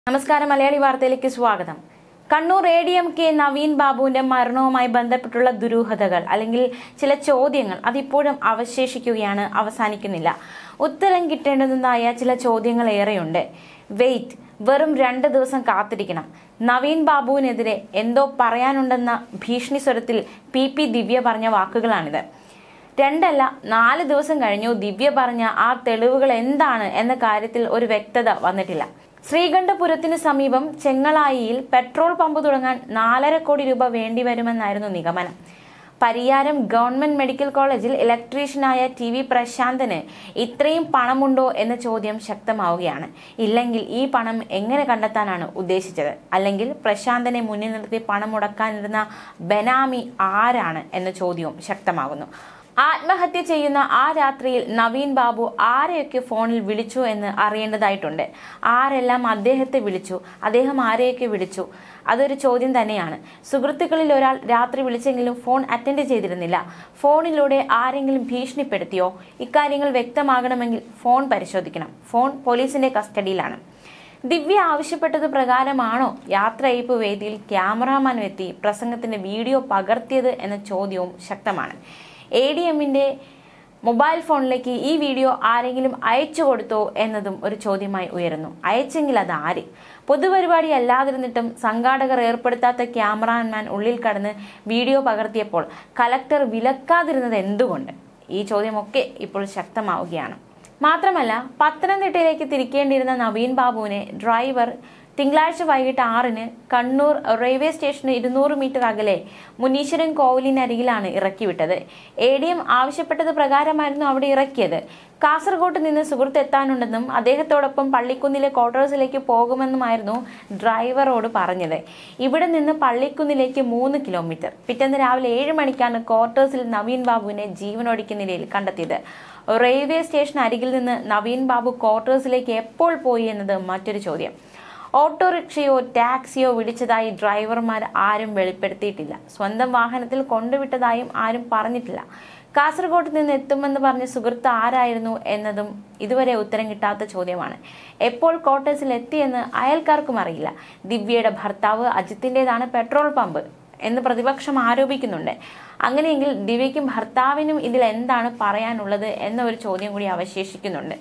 നമസ്കാരം മലയാളി വാർത്തയിലേക്ക് സ്വാഗതം Kannur A D M Naveen നവീൻ ബാബുവിന്റെ മരണവുമായി ബന്ധപ്പെട്ടുള്ള ദുരൂഹതകൾ അല്ലെങ്കിൽ ചില ചോദ്യങ്ങൾ അതിപ്പോഴും അവശേഷിക്കുകയാണ് അവസാനിക്കുന്നില്ല ഉത്തരം കിട്ടേണ്ടതായ ചില ചോദ്യങ്ങൾ ഏറെയുണ്ട് വെയിറ്റ് വെറും രണ്ട് ദിവസം കാത്തിരിക്കണം നവീൻ ബാബുവിനെതിരെ എന്തോ പറയാനുണ്ടെന്ന ഭീഷണി സ്വരത്തിൽ പി പി ദിവ്യ പറഞ്ഞ വാക്കുകളാണിത് രണ്ടല്ല നാല് ദിവസം കഴിഞ്ഞു ദിവ്യ പറഞ്ഞ ആ തെളിവുകൾ എന്താണ് എന്ന കാര്യത്തിൽ ഒരു വ്യക്തത വന്നിട്ടില്ല ശ്രീകണ്ഠപുരത്തിന് സമീപം ചെങ്ങളായിയിൽ പെട്രോൾ പമ്പ് തുടങ്ങാൻ നാലര കോടി രൂപ വേണ്ടിവരുമെന്നായിരുന്നു നിഗമനം പരിയാരം ഗവൺമെന്റ് മെഡിക്കൽ കോളേജിൽ ഇലക്ട്രീഷ്യനായ ടി വി പ്രശാന്തന് ഇത്രയും പണമുണ്ടോ എന്ന ചോദ്യം ശക്തമാവുകയാണ് ഇല്ലെങ്കിൽ ഈ പണം എങ്ങനെ കണ്ടെത്താനാണ് ഉദ്ദേശിച്ചത് അല്ലെങ്കിൽ പ്രശാന്തനെ മുന്നിൽ നിർത്തി പണം മുടക്കാനിരുന്ന ബനാമി ആരാണ് എന്ന ചോദ്യവും ശക്തമാകുന്നു ആത്മഹത്യ ചെയ്യുന്ന ആ രാത്രിയിൽ നവീൻ ബാബു ആരെയൊക്കെ ഫോണിൽ വിളിച്ചു എന്ന് അറിയേണ്ടതായിട്ടുണ്ട് ആരെല്ലാം അദ്ദേഹത്തെ വിളിച്ചു അദ്ദേഹം ആരെയൊക്കെ വിളിച്ചു അതൊരു ചോദ്യം തന്നെയാണ് സുഹൃത്തുക്കളിൽ ഒരാൾ രാത്രി വിളിച്ചെങ്കിലും ഫോൺ അറ്റൻഡ് ചെയ്തിരുന്നില്ല ഫോണിലൂടെ ആരെങ്കിലും ഭീഷണിപ്പെടുത്തിയോ ഇക്കാര്യങ്ങൾ വ്യക്തമാകണമെങ്കിൽ ഫോൺ പരിശോധിക്കണം ഫോൺ പോലീസിന്റെ കസ്റ്റഡിയിലാണ് ദിവ്യ ആവശ്യപ്പെട്ടത് പ്രകാരമാണോ യാത്രയയപ്പ് വേദിയിൽ ക്യാമറാമാൻ എത്തി പ്രസംഗത്തിന്റെ വീഡിയോ പകർത്തിയത് എന്ന ചോദ്യവും ശക്തമാണ് എ ഡി എമ്മിന്റെ മൊബൈൽ ഫോണിലേക്ക് ഈ വീഡിയോ ആരെങ്കിലും അയച്ചു കൊടുത്തോ എന്നതും ഒരു ചോദ്യമായി ഉയരുന്നു അയച്ചെങ്കിൽ അത് ആര് പൊതുപരിപാടി അല്ലാതിരുന്നിട്ടും സംഘാടകർ ഏർപ്പെടുത്താത്ത ക്യാമറാമാൻ ഉള്ളിൽ കടന്ന് വീഡിയോ പകർത്തിയപ്പോൾ കലക്ടർ വിലക്കാതിരുന്നത് എന്തുകൊണ്ട് ഈ ചോദ്യമൊക്കെ ഇപ്പോൾ ശക്തമാവുകയാണ് മാത്രമല്ല പത്തനംതിട്ടയിലേക്ക് തിരിക്കേണ്ടിയിരുന്ന നവീൻ ബാബുവിനെ ഡ്രൈവർ തിങ്കളാഴ്ച വൈകിട്ട് ആറിന് കണ്ണൂർ റെയിൽവേ സ്റ്റേഷന് ഇരുന്നൂറ് മീറ്റർ അകലെ മുനീശ്വരൻ കോവിലിനരികിലാണ് ഇറക്കിവിട്ടത് എ ഡി എം ആവശ്യപ്പെട്ടത് പ്രകാരമായിരുന്നു അവിടെ ഇറക്കിയത് കാസർഗോഡ് നിന്ന് സുഹൃത്ത് എത്താനുണ്ടെന്നും അദ്ദേഹത്തോടൊപ്പം പള്ളിക്കുന്നിലെ ക്വാർട്ടേഴ്സിലേക്ക് പോകുമെന്നുമായിരുന്നു ഡ്രൈവറോട് പറഞ്ഞത് ഇവിടെ നിന്ന് പള്ളിക്കുന്നിലേക്ക് മൂന്ന് കിലോമീറ്റർ പിറ്റേന്ന് രാവിലെ ഏഴ് മണിക്കാണ് ക്വാർട്ടേഴ്സിൽ നവീൻ ബാബുവിനെ ജീവനൊടുക്കിയ നിലയിൽ കണ്ടെത്തിയത് റെയിൽവേ സ്റ്റേഷൻ അരികിൽ നിന്ന് നവീൻ ബാബു ക്വാർട്ടേഴ്സിലേക്ക് എപ്പോൾ പോയി എന്നത് മറ്റൊരു ചോദ്യം ഓട്ടോറിക്ഷയോ ടാക്സിയോ വിളിച്ചതായി ഡ്രൈവർമാർ ആരും വെളിപ്പെടുത്തിയിട്ടില്ല സ്വന്തം വാഹനത്തിൽ കൊണ്ടുവിട്ടതായും ആരും പറഞ്ഞിട്ടില്ല കാസർഗോഡ് നിന്ന് എത്തുമെന്ന് പറഞ്ഞ സുഹൃത്ത് ആരായിരുന്നു എന്നതും ഇതുവരെ ഉത്തരം കിട്ടാത്ത ചോദ്യമാണ് എപ്പോൾ ക്വാർട്ടേഴ്സിൽ എത്തിയെന്ന് അയൽക്കാർക്കും അറിയില്ല ദിവ്യയുടെ ഭർത്താവ് അജിത്തിൻ്റെതാണ് പെട്രോൾ പമ്പ് എന്ന് പ്രതിപക്ഷം ആരോപിക്കുന്നുണ്ട് അങ്ങനെയെങ്കിൽ ദിവ്യയ്ക്കും ഭർത്താവിനും ഇതിൽ എന്താണ് പറയാനുള്ളത് എന്ന ഒരു ചോദ്യം കൂടി അവശേഷിക്കുന്നുണ്ട്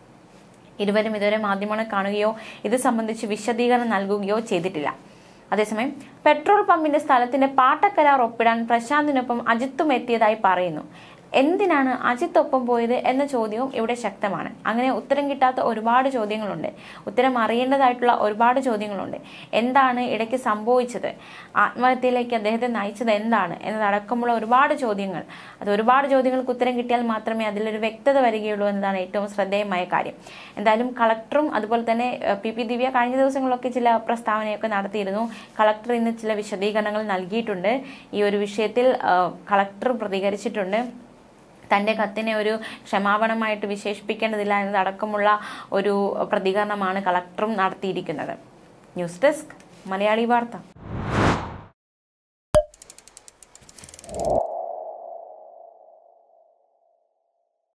ഇരുവരും ഇതുവരെ മാധ്യമങ്ങളെ കാണുകയോ ഇത് സംബന്ധിച്ച് വിശദീകരണം നൽകുകയോ ചെയ്തിട്ടില്ല അതേസമയം പെട്രോൾ പമ്പിന്റെ സ്ഥലത്തിന്റെ പാട്ടക്കരാർ ഒപ്പിടാൻ പ്രശാന്തിനൊപ്പം അജിത്തും എത്തിയതായി പറയുന്നു എന്തിനാണ് അജിത്ത് ഒപ്പം പോയത് എന്ന ചോദ്യവും ഇവിടെ ശക്തമാണ് അങ്ങനെ ഉത്തരം കിട്ടാത്ത ഒരുപാട് ചോദ്യങ്ങളുണ്ട് ഉത്തരം അറിയേണ്ടതായിട്ടുള്ള ഒരുപാട് ചോദ്യങ്ങളുണ്ട് എന്താണ് ഇടയ്ക്ക് സംഭവിച്ചത് ആത്മഹത്യയിലേക്ക് അദ്ദേഹത്തെ നയിച്ചത് എന്താണ് എന്നതടക്കമുള്ള ഒരുപാട് ചോദ്യങ്ങൾ അത് ഒരുപാട് ചോദ്യങ്ങൾക്ക് ഉത്തരം കിട്ടിയാൽ മാത്രമേ അതിലൊരു വ്യക്തത വരികയുള്ളൂ എന്നതാണ് ഏറ്റവും ശ്രദ്ധേയമായ കാര്യം എന്തായാലും കളക്ടറും അതുപോലെ തന്നെ ഏഹ്, പി പി ദിവ്യ കഴിഞ്ഞ ദിവസങ്ങളിലൊക്കെ ചില പ്രസ്താവനയൊക്കെ നടത്തിയിരുന്നു കളക്ടർ ഇന്ന് ചില വിശദീകരണങ്ങൾ നൽകിയിട്ടുണ്ട് ഈ ഒരു വിഷയത്തിൽ ഏഹ്, കളക്ടർ പ്രതികരിച്ചിട്ടുണ്ട് തൻ്റെ കത്തിനെ ഒരു ക്ഷമാപണമായിട്ട് വിശേഷിപ്പിക്കേണ്ടതില്ല എന്നതടക്കമുള്ള ഒരു പ്രതികരണമാണ് കളക്ടറും നടത്തിയിരിക്കുന്നത് ന്യൂസ് ഡെസ്ക് മലയാളി വാർത്ത